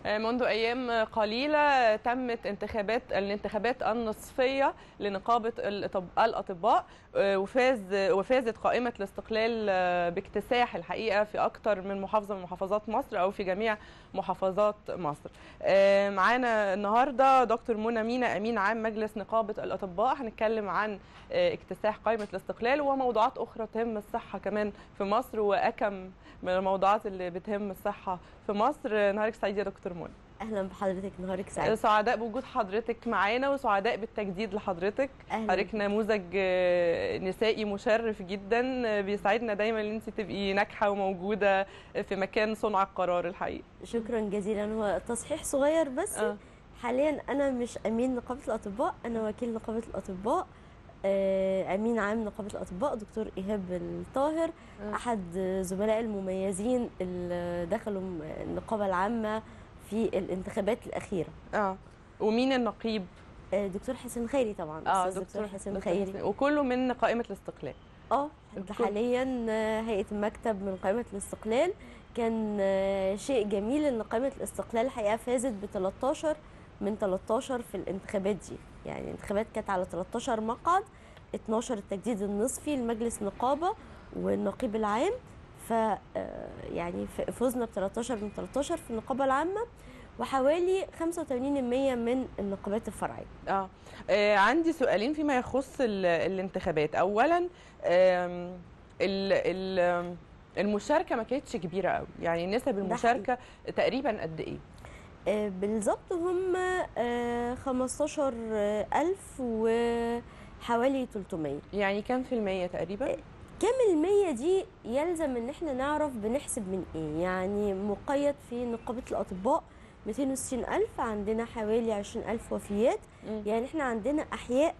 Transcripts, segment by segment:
منذ ايام قليله تمت انتخابات الانتخابات النصفيه لنقابه الأطب- الاطباء وفاز وفازت قائمه الاستقلال باكتساح الحقيقه في اكثر من محافظه من محافظات مصر او في جميع محافظات مصر. معانا النهارده دكتور منى مينا امين عام مجلس نقابه الاطباء هنتكلم عن اكتساح قائمه الاستقلال وموضوعات اخرى تهم الصحه كمان في مصر واكم من الموضوعات اللي بتهم الصحه في مصر نهارك سعيد يا دكتور منى اهلا بحضرتك نهارك سعيد سعداء بوجود حضرتك معانا وسعداء بالتجديد لحضرتك أهلاً. حضرتك نموذج آه، نسائي مشرف جدا آه، بيسعدنا دايما ان انت تبقي ناجحه وموجوده في مكان صنع القرار الحقيقي شكرا جزيلا هو تصحيح صغير بس آه. حاليا انا مش امين نقابه الاطباء انا وكيل نقابه الاطباء آه، امين عام نقابه الاطباء دكتور ايهاب الطاهر آه. احد زملاء المميزين اللي دخلوا النقابه العامه في الانتخابات الاخيره اه ومين النقيب آه، دكتور حسين خيري طبعا اه أستاذ دكتور حسين دكتور خيري حسين. وكله من قائمه الاستقلال اه الكل. حاليا آه، هيئه المكتب من قائمه الاستقلال كان آه، شيء جميل ان قائمه الاستقلال الحقيقه فازت ب 13 من 13 في الانتخابات دي يعني الانتخابات كانت على 13 مقعد 12 التجديد النصفي لمجلس نقابه والنقيب العام ف آه، يعني ف- فزنا ب 13 من 13 في النقابه العامه وحوالي 85% من النقابات الفرعيه اه آه، عندي سؤالين فيما يخص ال- الانتخابات اولا آم، ال ال آم، المشاركه ما كانتش كبيره قوي يعني نسب المشاركه تقريبا قد ايه آه، بالظبط هم آه، 15000 وحوالي 300 يعني كام في المية تقريبا كام المية دي يلزم ان احنا نعرف بنحسب من ايه يعني مقيد في نقابة الاطباء 260 ألف عندنا حوالي 20 ألف وفيات مم. يعني احنا عندنا أحياء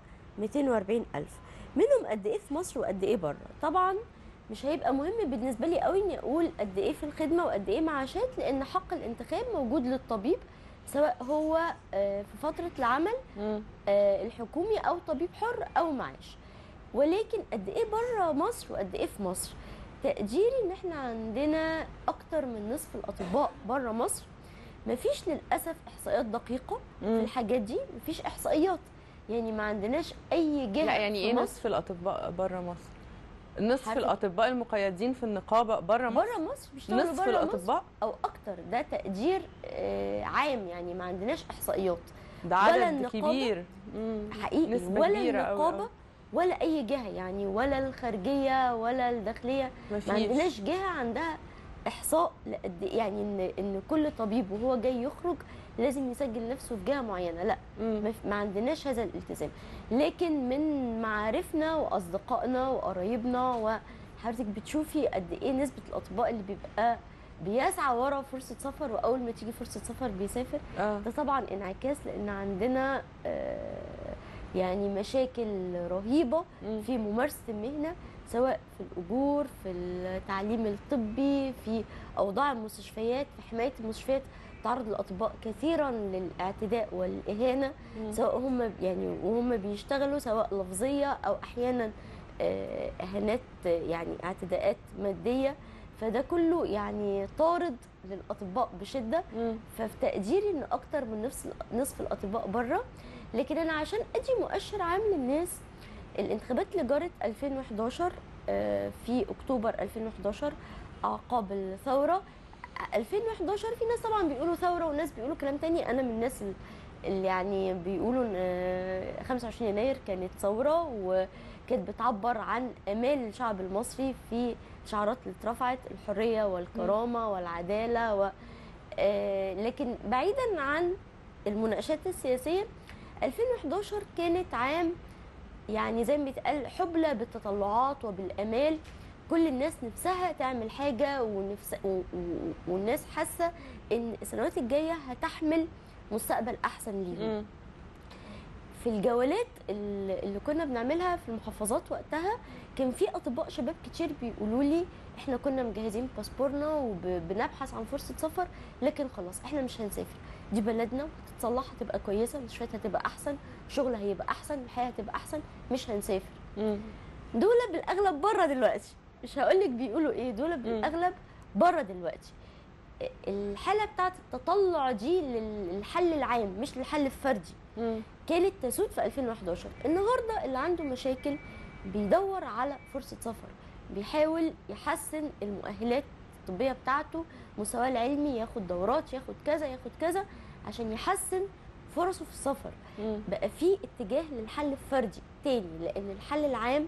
240 ألف منهم قد ايه في مصر وقد ايه بره طبعا مش هيبقى مهم بالنسبة لي قوي اني اقول قد ايه في الخدمة وقد ايه معاشات لان حق الانتخاب موجود للطبيب سواء هو آه، في فترة العمل مم. آه، الحكومي او طبيب حر او معاش ولكن قد ايه بره مصر وقد ايه في مصر تقديري ان احنا عندنا اكتر من نصف الاطباء بره مصر مفيش للاسف احصائيات دقيقه في مم. الحاجات دي مفيش احصائيات يعني ما عندناش اي جهه لا يعني في ايه مصر نصف الاطباء بره مصر نصف عارفة- الاطباء المقيدين في النقابه بره مصر بره مصر بيشتغلوا نصف بره مصر الاطباء او اكتر ده تقدير آه، عام يعني ما عندناش احصائيات ده ولا عدد النقابة- كبير مم. حقيقي نسبة ولا كبيرة أوي، النقابه آه. ولا اي جهه يعني ولا الخارجيه ولا الداخليه مفيش. ما عندناش جهه عندها احصاء لقد إيه، يعني ان ان كل طبيب وهو جاي يخرج لازم يسجل نفسه في جهه معينه لا مم. ما ف- ما عندناش هذا الالتزام لكن من معارفنا واصدقائنا وقرايبنا وحضرتك بتشوفي قد ايه نسبه الاطباء اللي بيبقى بيسعى ورا فرصه سفر واول ما تيجي فرصه سفر بيسافر اه ده طبعا انعكاس لان عندنا آه، يعني مشاكل رهيبه مم. في ممارسه المهنه سواء في الاجور في التعليم الطبي في اوضاع المستشفيات في حمايه المستشفيات تعرض الاطباء كثيرا للاعتداء والاهانه مم. سواء هم يعني وهم بيشتغلوا سواء لفظيه او احيانا آه، اهانات آه، يعني اعتداءات ماديه فده كله يعني طارد للاطباء بشده مم. ففي تقديري ان اكتر من نصف نصف الاطباء بره لكن انا عشان ادي مؤشر عام للناس الانتخابات اللي جرت 2011 آه، في اكتوبر 2011 اعقاب الثوره 2011 في ناس طبعا بيقولوا ثوره وناس بيقولوا كلام تاني انا من الناس ال- اللي يعني بيقولوا ان آه، 25 يناير كانت ثوره وكانت بتعبر عن امال الشعب المصري في شعارات اللي اترفعت الحريه والكرامه والعداله و آه، لكن بعيدا عن المناقشات السياسيه 2011 كانت عام يعني زي ما بيتقال حبلى بالتطلعات وبالامال كل الناس نفسها تعمل حاجه ونفس و... و... والناس حاسه ان السنوات الجايه هتحمل مستقبل احسن ليهم مم. في الجولات اللي اللي كنا بنعملها في المحافظات وقتها كان في اطباء شباب كتير بيقولوا لي احنا كنا مجهزين باسبورنا وبنبحث عن فرصه سفر لكن خلاص احنا مش هنسافر دي بلدنا هتتصلح هتبقى كويسه المستشفيات هتبقى احسن الشغل هيبقى احسن الحياه هتبقى احسن مش هنسافر مم. دول بالاغلب بره دلوقتي مش هقول لك بيقولوا ايه دول بالاغلب بره دلوقتي الحاله بتاعت التطلع دي للحل العام مش للحل الفردي مم. كانت تسود في 2011 النهارده اللي عنده مشاكل بيدور على فرصه سفر بيحاول يحسن المؤهلات الطبيه بتاعته مستواه العلمي ياخد دورات ياخد كذا ياخد كذا عشان يحسن فرصه في السفر مم. بقى في اتجاه للحل الفردي تاني لان الحل العام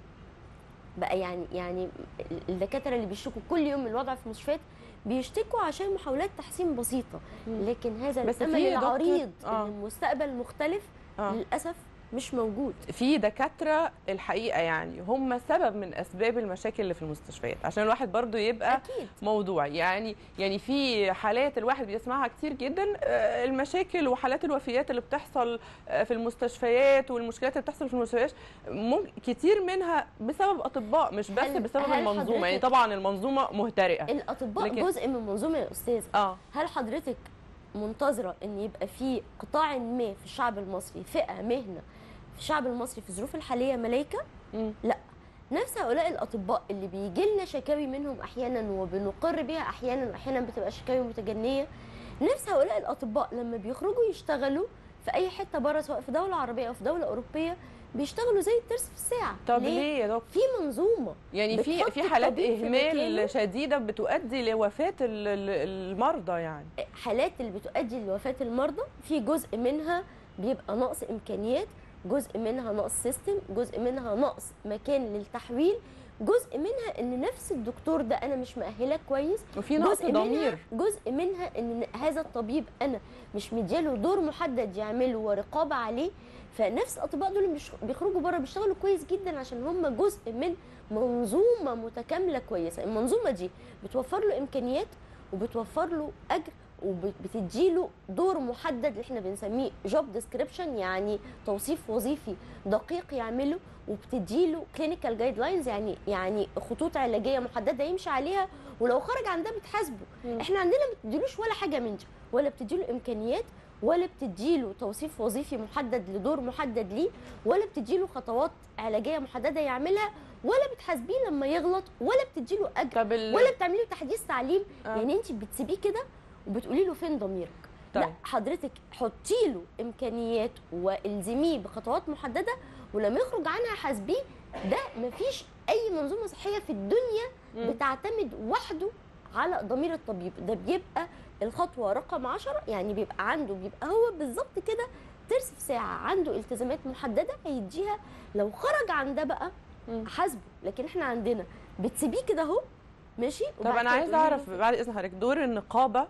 بقى يعني يعني الدكاتره اللي بيشتكوا كل يوم من الوضع في المستشفيات بيشتكوا عشان محاولات تحسين بسيطه مم. لكن هذا بس الامل في يا دكتور- العريض آه. ان المستقبل مختلف آه. للاسف مش موجود في دكاتره الحقيقه يعني هم سبب من اسباب المشاكل اللي في المستشفيات عشان الواحد برضو يبقى اكيد موضوعي يعني يعني في حالات الواحد بيسمعها كتير جدا آه، المشاكل وحالات الوفيات اللي بتحصل آه، في المستشفيات والمشكلات اللي بتحصل في المستشفيات ممكن كتير منها بسبب اطباء مش بس هل- بسبب هل المنظومه يعني حضرتك- طبعا المنظومه مهترئه الاطباء لكن- جزء من منظومه يا استاذ اه هل حضرتك منتظره ان يبقى في قطاع ما في الشعب المصري فئه مهنه في الشعب المصري في الظروف الحاليه ملايكه مم. نفس هؤلاء الاطباء اللي بيجي لنا شكاوي منهم احيانا وبنقر بيها احيانا واحيانا بتبقى شكاوي متجنيه نفس هؤلاء الاطباء لما بيخرجوا يشتغلوا في اي حته بره سواء في دوله عربيه او في دوله اوروبيه بيشتغلوا زي الترس في الساعه طب ليه يا دكتور في منظومه يعني في بتحط في حالات الطبيب في مكانه. اهمال شديده بتؤدي لوفاه ال- ال- المرضى يعني حالات اللي بتؤدي لوفاه المرضى في جزء منها بيبقى نقص امكانيات جزء منها نقص سيستم جزء منها نقص مكان للتحويل جزء منها ان نفس الدكتور ده انا مش مؤهله كويس وفي نقص جزء منها ضمير جزء منها ان هذا الطبيب انا مش مدياله دور محدد يعمله ورقابه عليه فنفس الاطباء دول مش بيخرجوا بره بيشتغلوا كويس جدا عشان هم جزء من منظومه متكامله كويسه المنظومه دي بتوفر له امكانيات وبتوفر له اجر وبتديله دور محدد اللي احنا بنسميه جوب ديسكريبشن يعني توصيف وظيفي دقيق يعمله وبتديله كلينيكال جايد لاينز يعني يعني خطوط علاجيه محدده يمشي عليها ولو خرج عن ده بتحاسبه مم. احنا عندنا ما بتديلوش ولا حاجه من دي ولا بتديله امكانيات ولا بتديله توصيف وظيفي محدد لدور محدد ليه ولا بتديله خطوات علاجيه محدده يعملها ولا بتحاسبيه لما يغلط ولا بتديله اجر طب ال... ولا بتعملي له تحديث تعليم آه. يعني انت بتسيبيه كده وبتقولي له فين ضميرك طيب. لا حضرتك حطي له امكانيات والزميه بخطوات محدده ولما يخرج عنها حاسبيه ده مفيش اي منظومه صحيه في الدنيا مم. بتعتمد وحده على ضمير الطبيب ده بيبقى الخطوه رقم 10 يعني بيبقى عنده بيبقى هو بالظبط كده ترس في ساعه عنده التزامات محدده هيديها لو خرج عن ده بقى مم. حاسبه لكن احنا عندنا بتسيبيه كده اهو ماشي طب وبعد انا كده عايزه تقولي له اعرف بعد اذن حضرتك دور النقابه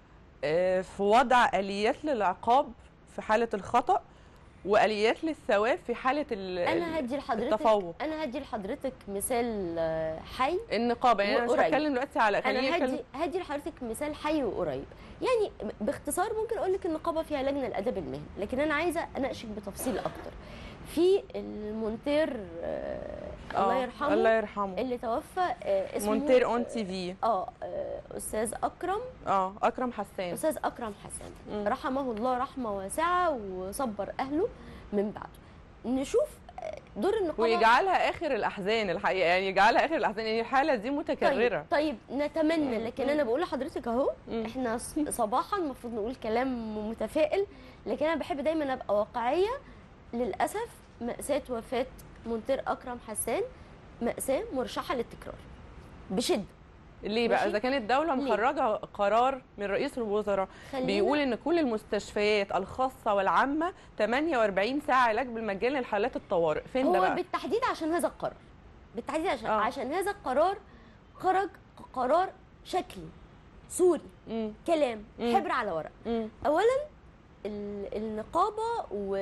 آه، في وضع اليات للعقاب في حاله الخطا واليات للثواب في حاله ال- انا هدي لحضرتك التفوق. انا هدي لحضرتك مثال آه، حي النقابه يعني انا مش وقريب. بتكلم دلوقتي على خليني انا اتكلم هدي هدي لحضرتك مثال حي وقريب يعني باختصار ممكن اقول لك النقابه فيها لجنه الادب المهني لكن انا عايزه اناقشك بتفصيل اكتر في المونتير آه الله آه، يرحمه الله يرحمه اللي توفى آه اسمه مونتير اون تي في اه آه، استاذ اكرم اه اكرم حسان استاذ اكرم حسن مم. رحمه الله رحمه واسعه وصبر اهله من بعده نشوف آه، دور النقابه ويجعلها اخر الاحزان الحقيقه يعني يجعلها اخر الاحزان يعني الحاله دي طيب, متكرره طيب نتمنى لكن مم. انا بقول لحضرتك اهو مم. احنا ص- صباحا المفروض نقول كلام متفائل لكن انا بحب دايما ابقى واقعيه للاسف ماساه وفاه منتر اكرم حسان ماساه مرشحه للتكرار بشده ليه بقى ماشي. اذا كانت الدوله ليه؟ مخرجه قرار من رئيس الوزراء خلينا بيقول ان كل المستشفيات الخاصه والعامه 48 ساعه علاج بالمجان للحالات الطوارئ فين ده هو بقى بالتحديد عشان هذا القرار بالتحديد عشان آه. آه. عشان هذا القرار خرج قرار شكلي صوري مم. كلام مم. حبر على ورق مم. اولا ال- النقابه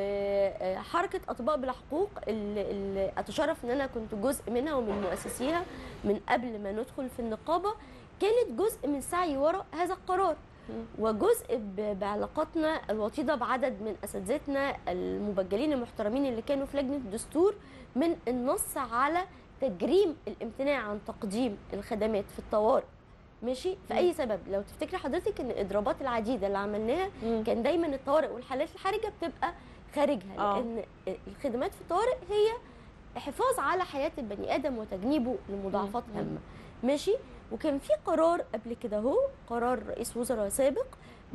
وحركه اطباء بلا حقوق اللي اللي اتشرف ان انا كنت جزء منها ومن مؤسسيها من قبل ما ندخل في النقابه كانت جزء من سعي وراء هذا القرار مم. وجزء ب- بعلاقاتنا الوطيده بعدد من اساتذتنا المبجلين المحترمين اللي كانوا في لجنه الدستور من النص على تجريم الامتناع عن تقديم الخدمات في الطوارئ ماشي في اي سبب لو تفتكري حضرتك ان الاضرابات العديده اللي عملناها مم. كان دايما الطوارئ والحالات الحرجه بتبقى خارجها آه. لان الخدمات في الطوارئ هي حفاظ على حياه البني ادم وتجنيبه لمضاعفات مم. هامه ماشي وكان في قرار قبل كده اهو قرار رئيس وزراء سابق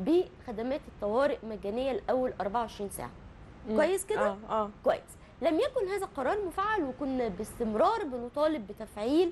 بخدمات الطوارئ مجانيه لاول 24 ساعه مم. كويس كده اه اه كويس لم يكن هذا القرار مفعل وكنا باستمرار بنطالب بتفعيل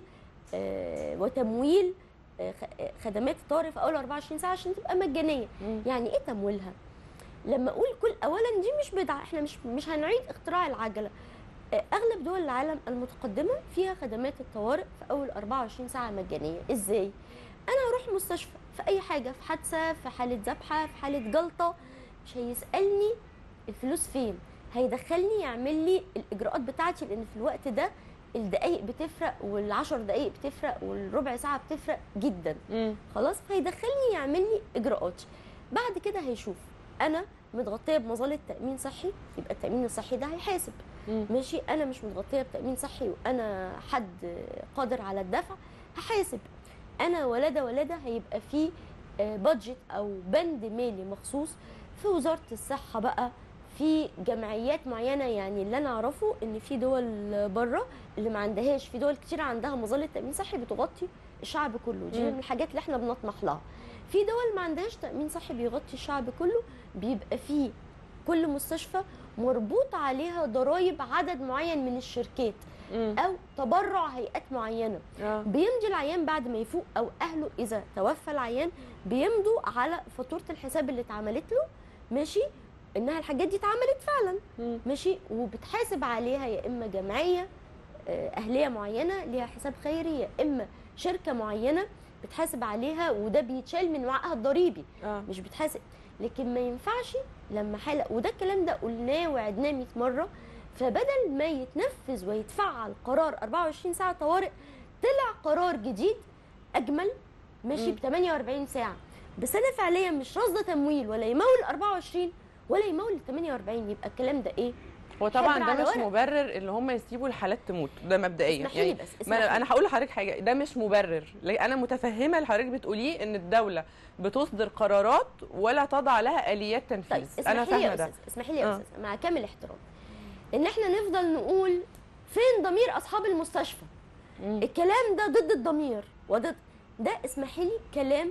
آه، وتمويل آه، خ- آه، خدمات الطوارئ في اول 24 ساعه عشان تبقى مجانيه مم. يعني ايه تمويلها لما اقول كل اولا دي مش بدعه احنا مش مش هنعيد اختراع العجله آه، اغلب دول العالم المتقدمه فيها خدمات الطوارئ في اول 24 ساعه مجانيه ازاي انا اروح مستشفى في اي حاجه في حادثه في حاله ذبحه في حاله جلطه مش هيسالني الفلوس فين هيدخلني يعمل لي الاجراءات بتاعتي لان في الوقت ده الدقايق بتفرق والعشر دقايق بتفرق والربع ساعه بتفرق جدا مم. خلاص فيدخلني يعمل لي اجراءات بعد كده هيشوف انا متغطيه بمظله تامين صحي يبقى التامين الصحي ده هيحاسب مم. ماشي انا مش متغطيه بتامين صحي وانا حد قادر على الدفع هحاسب انا ولاده ولاده هيبقى في بادجت او بند مالي مخصوص في وزاره الصحه بقى في جمعيات معينه يعني اللي انا اعرفه ان في دول بره اللي ما عندهاش في دول كتير عندها مظله تامين صحي بتغطي الشعب كله دي مم. من الحاجات اللي احنا بنطمح لها في دول ما عندهاش تامين صحي بيغطي الشعب كله بيبقى فيه كل مستشفى مربوط عليها ضرائب عدد معين من الشركات مم. او تبرع هيئات معينه اه بيمضي العيان بعد ما يفوق او اهله اذا توفى العيان بيمضوا على فاتوره الحساب اللي اتعملت له ماشي انها الحاجات دي اتعملت فعلا مم. ماشي وبتحاسب عليها يا اما جمعيه آه، اهليه معينه ليها حساب خيري يا اما شركه معينه بتحاسب عليها وده بيتشال من وعائها الضريبي اه مش بتحاسب لكن ما ينفعش لما حاله وده الكلام ده قلناه وعدناه 100 مره فبدل ما يتنفذ ويتفعل قرار 24 ساعه طوارئ طلع قرار جديد اجمل ماشي مم. ب 48 ساعه بس انا فعليا مش راصده تمويل ولا يمول 24 ولا يمول 48 يبقى الكلام ده ايه؟ هو طبعا حبر ده على مش ورق. مبرر ان هم يسيبوا الحالات تموت ده مبدئيا اسمحي لي يعني بس ما اسمحي انا لي. انا هقول لحضرتك حاجه ده مش مبرر لأن انا متفهمه اللي حضرتك بتقوليه ان الدوله بتصدر قرارات ولا تضع لها اليات طيب تنفيذ انا اسمحي لي يا فاهمه ده استاذ اسمحي لي يا آه. استاذ مع كامل احترام ان احنا نفضل نقول فين ضمير اصحاب المستشفى مم. الكلام ده ضد الضمير وضد ده اسمحي لي كلام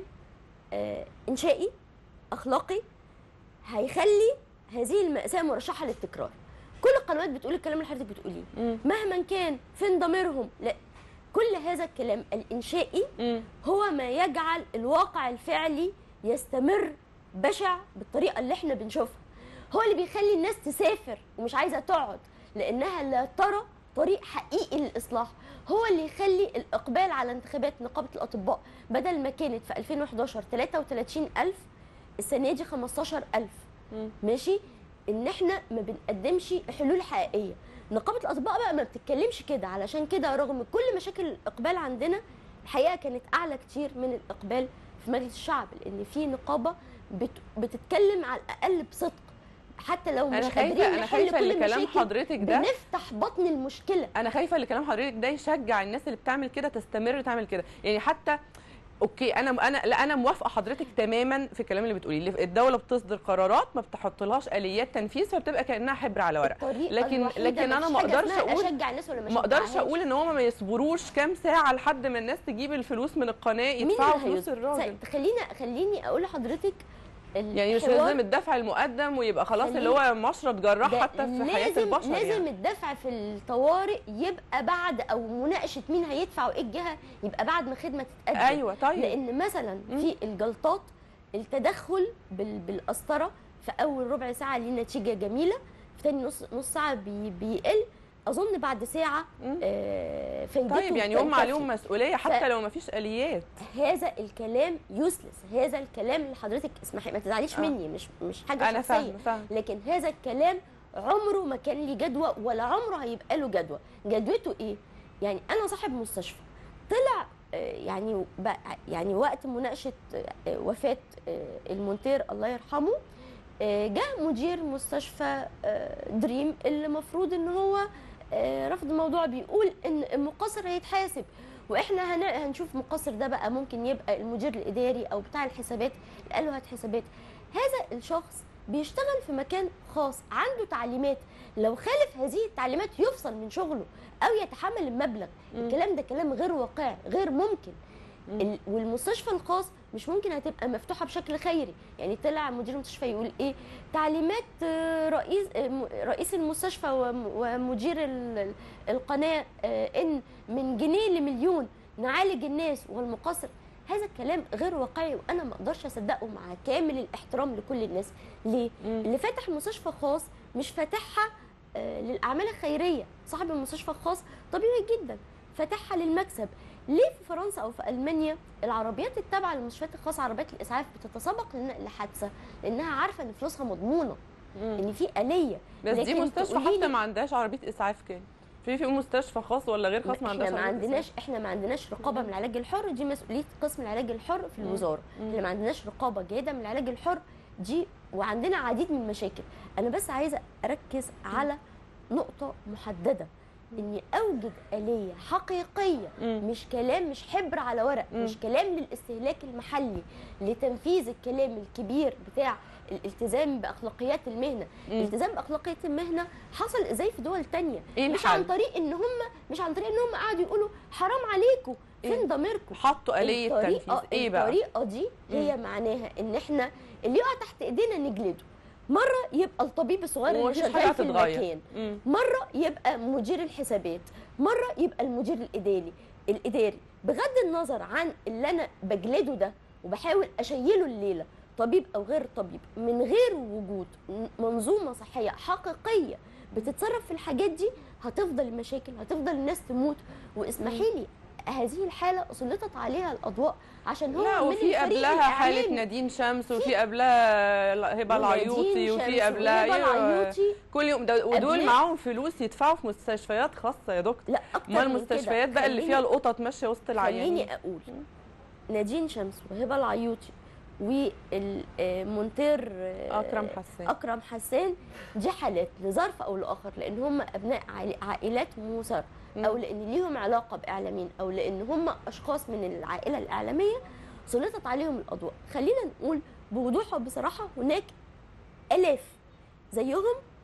آه انشائي اخلاقي هيخلي هذه المأساة مرشحة للتكرار كل القنوات بتقول الكلام اللي حضرتك بتقوليه مم. مهما كان فين ضميرهم لا كل هذا الكلام الانشائي مم. هو ما يجعل الواقع الفعلي يستمر بشع بالطريقه اللي احنا بنشوفها هو اللي بيخلي الناس تسافر ومش عايزه تقعد لانها لا ترى طريق حقيقي للاصلاح هو اللي يخلي الاقبال على انتخابات نقابه الاطباء بدل ما كانت في 2011 33000 السنه دي 15000 مم. ماشي ان احنا ما بنقدمش حلول حقيقيه نقابه الاطباء بقى ما بتتكلمش كده علشان كده رغم كل مشاكل الاقبال عندنا الحقيقه كانت اعلى كتير من الاقبال في مجلس الشعب لان في نقابه بت بتتكلم على الاقل بصدق حتى لو مش انا قادرين خايفه انا نحل خايفه كل اللي كلام المشاكل حضرتك ده بنفتح بطن المشكله انا خايفه اللي كلام حضرتك ده يشجع الناس اللي بتعمل كده تستمر تعمل كده يعني حتى اوكي انا انا لا انا موافقه حضرتك تماما في الكلام اللي بتقوليه اللي الدوله بتصدر قرارات ما بتحطلهاش اليات تنفيذ فبتبقى كانها حبر على ورق الطريقة لكن- الوحيدة لكن أنا مفيش ما حاجة أقدرش اسمها أقول- اشجع الناس ولا ما اقدرش أشجعهاش. اقول ان هم ما يصبروش كام ساعه لحد ما الناس تجيب الفلوس من القناه مين يدفعوا اللي فلوس هيصبر؟ الراجل خليني خليني اقول لحضرتك يعني مش الحوار لازم الدفع المقدم ويبقى خلاص خليني- اللي هو مشرط جراح ده حتى في حياه لازم البشر لازم يعني. الدفع في الطوارئ يبقى بعد او مناقشه مين هيدفع وايه الجهه يبقى بعد ما خدمه تتقدم ايوه طيب لان مثلا مم. في الجلطات التدخل بال بالقسطره في اول ربع ساعه ليه نتيجه جميله في تاني نص نص ساعه بي بيقل اظن بعد ساعه مم. آه فايدته طيب يعني هم تنتفي. عليهم مسؤوليه حتى ف- لو ما فيش اليات هذا الكلام يوسلس هذا الكلام اللي حضرتك اسمحي ما تزعليش آه. مني مش مش حاجه انا شخصيه فاهمه فاهمه لكن هذا الكلام عمره ما كان ليه جدوى ولا عمره هيبقى له جدوى جدوته ايه يعني انا صاحب مستشفى طلع آه، يعني بقى- يعني وقت مناقشه آه، وفاه آه، المونتير الله يرحمه آه، جاء مدير مستشفى آه، دريم اللي المفروض ان هو آه، رفض الموضوع بيقول ان المقصر هيتحاسب واحنا هن- هنشوف مقصر ده بقى ممكن يبقى المدير الاداري او بتاع الحسابات اللي قال له هات حسابات هذا الشخص بيشتغل في مكان خاص عنده تعليمات لو خالف هذه التعليمات يفصل من شغله او يتحمل المبلغ مم. الكلام ده كلام غير واقعي غير ممكن مم. ال- والمستشفى الخاص مش ممكن هتبقى مفتوحه بشكل خيري يعني طلع مدير المستشفى يقول ايه تعليمات آه، رئيس آه، م- رئيس المستشفى وم- ومدير ال- ال- القناه آه، ان من جنيه لمليون نعالج الناس والمقصر هذا الكلام غير واقعي وانا ما اقدرش اصدقه مع كامل الاحترام لكل الناس ليه مم. اللي فاتح مستشفى خاص مش فاتحها آه، للاعمال الخيريه صاحب المستشفى الخاص طبيعي جدا فاتحها للمكسب ليه في فرنسا او في المانيا العربيات التابعه للمستشفيات الخاصه عربيات الاسعاف بتتسابق لنقل حادثه لانها عارفه ان فلوسها مضمونه مم. ان في اليه بس دي لكن مستشفى تقولي حتى لي- ما عندهاش عربيه اسعاف كام في في مستشفى خاص ولا غير خاص ما عندهاش احنا ما عربية عندناش احنا ما عندناش رقابه من العلاج الحر دي مسؤوليه قسم العلاج الحر في مم. الوزاره مم. احنا ما عندناش رقابه جيده من العلاج الحر دي وعندنا عديد من المشاكل انا بس عايزه اركز على نقطه محدده اني اوجد اليه حقيقيه مم. مش كلام مش حبر على ورق مم. مش كلام للاستهلاك المحلي لتنفيذ الكلام الكبير بتاع الالتزام باخلاقيات المهنه مم. الالتزام باخلاقيات المهنه حصل ازاي في دول تانية ايه مش عن الحل؟ طريق ان هم مش عن طريق ان هم قعدوا يقولوا حرام عليكم إيه؟ فين ضميركم حطوا آلية تنفيذ الطريقه ايه بقى؟ الطريقه دي هي معناها ان احنا اللي يقع تحت ايدينا نجلده مره يبقى الطبيب الصغير اللي ومفيش حاجة شغال في هتتغير. المكان مم. مره يبقى مدير الحسابات مره يبقى المدير الاداري الاداري بغض النظر عن اللي انا بجلده ده وبحاول اشيله الليله طبيب او غير طبيب من غير وجود منظومه صحيه حقيقيه بتتصرف في الحاجات دي هتفضل المشاكل هتفضل الناس تموت واسمحي لي هذه الحاله سلطت عليها الاضواء عشان هو لا من وفي الفريق قبلها حالة الإعلامي. نادين شمس وفي قبلها هبة العيوطي ونادين وفي شمس قبلها وهبة أيوة. العيوطي كل يوم ده ودول قبلها- معاهم فلوس يدفعوا في مستشفيات خاصة يا دكتور لا اكتر امال من كده. المستشفيات بقى اللي خليني- فيها القطط ماشية وسط العيانين خليني اقول نادين شمس وهبه العيوطي والمونتير أكرم حسان اكرم حسان دي حالات لظرف او لاخر لان هم ابناء عائل- عائلات مسر او مم. لان ليهم علاقه باعلاميين او لان هم اشخاص من العائله الاعلاميه سلطت عليهم الاضواء خلينا نقول بوضوح وبصراحه هناك الاف زيهم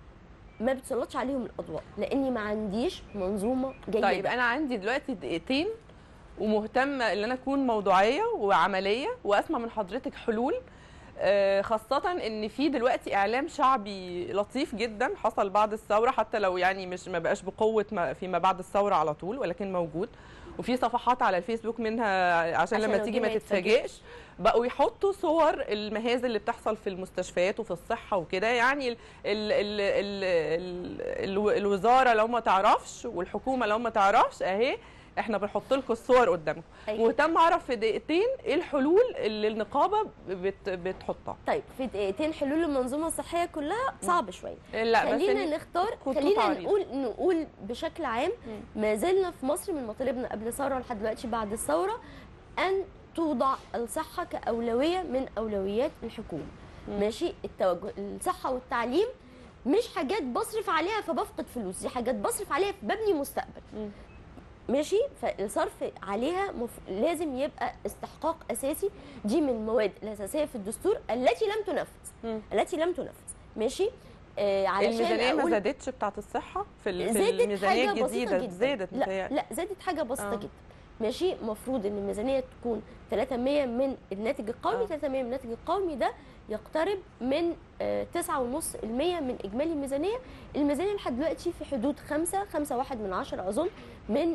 ما بتسلطش عليهم الاضواء لاني ما عنديش منظومه جيده طيب انا عندي دلوقتي دقيقتين ومهتمه ان انا اكون موضوعيه وعمليه واسمع من حضرتك حلول آه، خاصة ان في دلوقتي اعلام شعبي لطيف جدا حصل بعد الثورة حتى لو يعني مش ما بقاش بقوة ما فيما بعد الثورة على طول ولكن موجود وفي صفحات على الفيسبوك منها عشان عشان لما لو تيجي جه ما ما يتفاجئش. تتفاجئش بقوا يحطوا صور المهازل اللي بتحصل في المستشفيات وفي الصحة وكده يعني ال ال ال ال ال ال الوزارة لو ما تعرفش والحكومة لو ما تعرفش اهي احنا بنحط لكم الصور قدامكم أيوة. مهتم اعرف في دقيقتين ايه الحلول اللي النقابة بت بتحطها طيب في دقيقتين حلول المنظومه الصحيه كلها صعب شويه لا بس خلينا يعني نختار خطوط خلينا عريضة. نقول نقول بشكل عام ما زلنا في مصر من مطالبنا قبل الثوره لحد دلوقتي بعد الثوره ان توضع الصحه كاولويه من اولويات الحكومه مم. ماشي التوجه الصحه والتعليم مش حاجات بصرف عليها فبفقد فلوس دي حاجات بصرف عليها فببني مستقبل مم. ماشي فالصرف عليها مف... لازم يبقى استحقاق اساسي دي من المواد الاساسيه في الدستور التي لم تنفذ مم. التي لم تنفذ ماشي آه علشان الميزانيه ما أقول- زادتش بتاعت الصحه في, ال- في زادت الميزانيه حاجه بسيطه الجديده جدا زادت لا متهيألي. لا زادت حاجه بسيطه آه. جدا ماشي المفروض ان الميزانيه تكون 300 من الناتج القومي آه. 300 من الناتج القومي ده يقترب من آه، 9.5% من اجمالي الميزانيه الميزانيه لحد دلوقتي في حدود 5 5 واحد من عشرة اظن من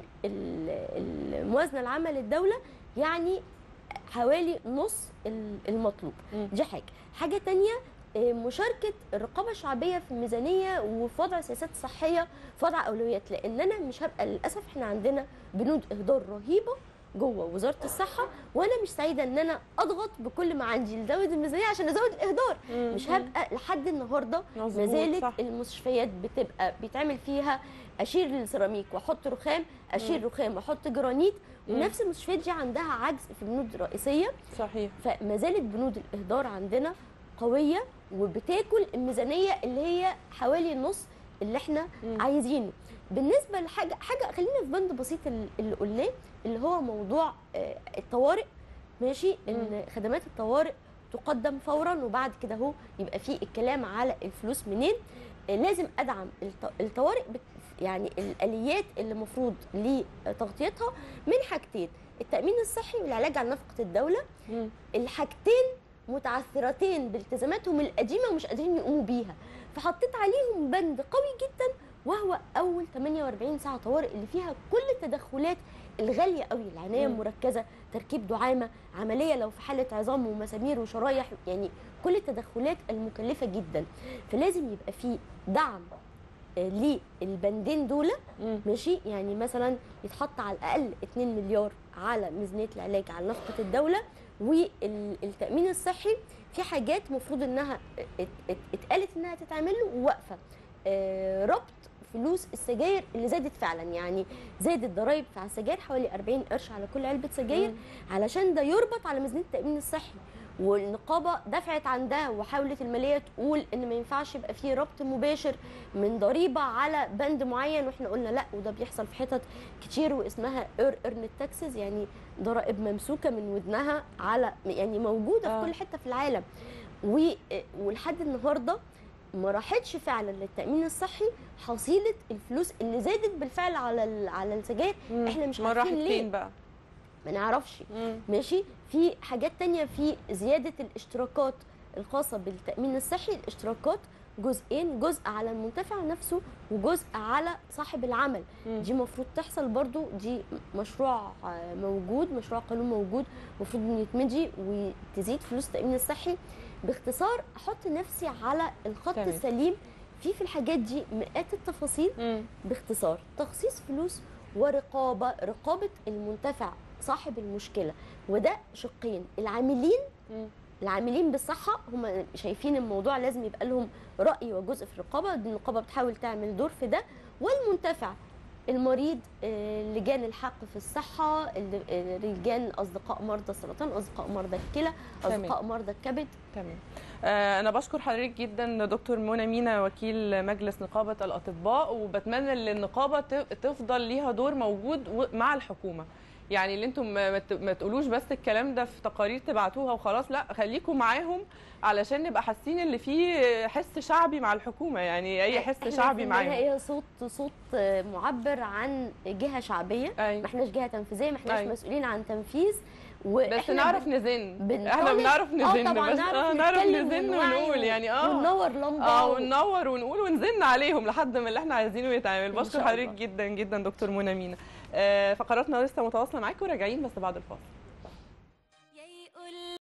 ال- الموازنه العامه للدوله يعني حوالي نص ال- المطلوب مم. دي حاجه حاجه تانية آه، مشاركه الرقابه الشعبيه في الميزانيه وفي وضع سياسات صحيه في وضع اولويات لاننا مش هبقى للاسف احنا عندنا بنود اهدار رهيبه جوه وزاره الصحه وانا مش سعيده ان انا اضغط بكل ما عندي لزود الميزانيه عشان ازود الاهدار مم. مش هبقى لحد النهارده مظبوط، ما زالت صح. المستشفيات بتبقى بيتعمل فيها اشير للسيراميك واحط رخام اشير رخام واحط جرانيت مم. ونفس المستشفيات دي عندها عجز في بنود رئيسيه صحيح فما زالت بنود الاهدار عندنا قويه وبتاكل الميزانيه اللي هي حوالي النص اللي احنا مم. عايزينه بالنسبه لحاجه حاجه خلينا في بند بسيط ال- اللي قلناه اللي هو موضوع آه، الطوارئ ماشي ان خدمات الطوارئ تقدم فورا وبعد كده اهو يبقى في الكلام على الفلوس منين آه، لازم ادعم الط- الطوارئ بت- يعني الاليات اللي المفروض لتغطيتها من حاجتين التامين الصحي والعلاج عن نفقه الدوله مم. الحاجتين متعثرتين بالتزاماتهم القديمه ومش قادرين يقوموا بيها فحطيت عليهم بند قوي جدا وهو اول 48 ساعه طوارئ اللي فيها كل التدخلات الغاليه قوي العنايه مم. المركزه تركيب دعامه عمليه لو في حاله عظام ومسامير وشرايح يعني كل التدخلات المكلفه جدا فلازم يبقى في دعم آه، للبندين دول مم. ماشي يعني مثلا يتحط على الاقل 2 مليار على ميزانيه العلاج على نفقه الدوله والتامين الصحي في حاجات المفروض انها ات- ات- اتقالت انها تتعمل له وواقفه آه، ربط فلوس السجاير اللي زادت فعلا يعني زادت ضرائب على السجاير حوالي 40 قرش على كل علبه سجاير مم. علشان ده يربط على ميزانيه التامين الصحي والنقابه دفعت عن ده وحاولت الماليه تقول ان ما ينفعش يبقى فيه ربط مباشر من ضريبه على بند معين واحنا قلنا لا وده بيحصل في حتت كتير واسمها ايرن تاكسز يعني ضرائب ممسوكه من ودنها على يعني موجوده آه. في كل حته في العالم و- ولحد النهارده ما راحتش فعلا للتامين الصحي حصيله الفلوس اللي زادت بالفعل على ال- على السجاير مم. إحنا مش ما راحت عارفين ليه. فين بقى ما نعرفش مم. ماشي في حاجات تانية في زيادة الاشتراكات الخاصة بالتأمين الصحي الاشتراكات جزئين جزء على المنتفع نفسه وجزء على صاحب العمل مم. دي المفروض تحصل برضو دي مشروع آه، موجود مشروع قانون موجود المفروض انه يتمضي وتزيد فلوس التأمين الصحي باختصار احط نفسي على الخط تمام. السليم في في الحاجات دي مئات التفاصيل مم. باختصار تخصيص فلوس ورقابه رقابه المنتفع صاحب المشكله وده شقين العاملين مم. العاملين بالصحه هم شايفين الموضوع لازم يبقى لهم راي وجزء في الرقابه دي النقابه بتحاول تعمل دور في ده والمنتفع المريض آه، لجان الحق في الصحه ال- آه، لجان اصدقاء مرضى السرطان اصدقاء مرضى الكلى تمام. اصدقاء مرضى الكبد تمام آه، انا بشكر حضرتك جدا دكتور منى مينا وكيل مجلس نقابه الاطباء وبتمنى ان النقابه ت- تفضل ليها دور موجود و- مع الحكومه يعني اللي انتم ما ما ت- ما تقولوش بس الكلام ده في تقارير تبعتوها وخلاص لا خليكم معاهم علشان نبقى حاسين اللي فيه حس شعبي مع الحكومه يعني اي حس إحنا شعبي في معاهم النهاية صوت صوت آه، معبر عن جهه شعبيه ما ايوه احناش جهه تنفيذيه ما احناش أيوة. مسؤولين عن تنفيذ بس واحنا نعرف بن- نزن بنطالب- احنا بنعرف اه نزن طبعا بس نعرف, آه نعرف نتكلم نزن ونوعي ونقول يعني اه وننور لمبه اه و- وننور ونقول ونزن عليهم لحد ما اللي احنا عايزينه يتعمل إن بشكر شاء حضرتك الله. جدا جدا دكتور منى مينا آه، فقراتنا لسه متواصله معاكم وراجعين بس بعد الفاصل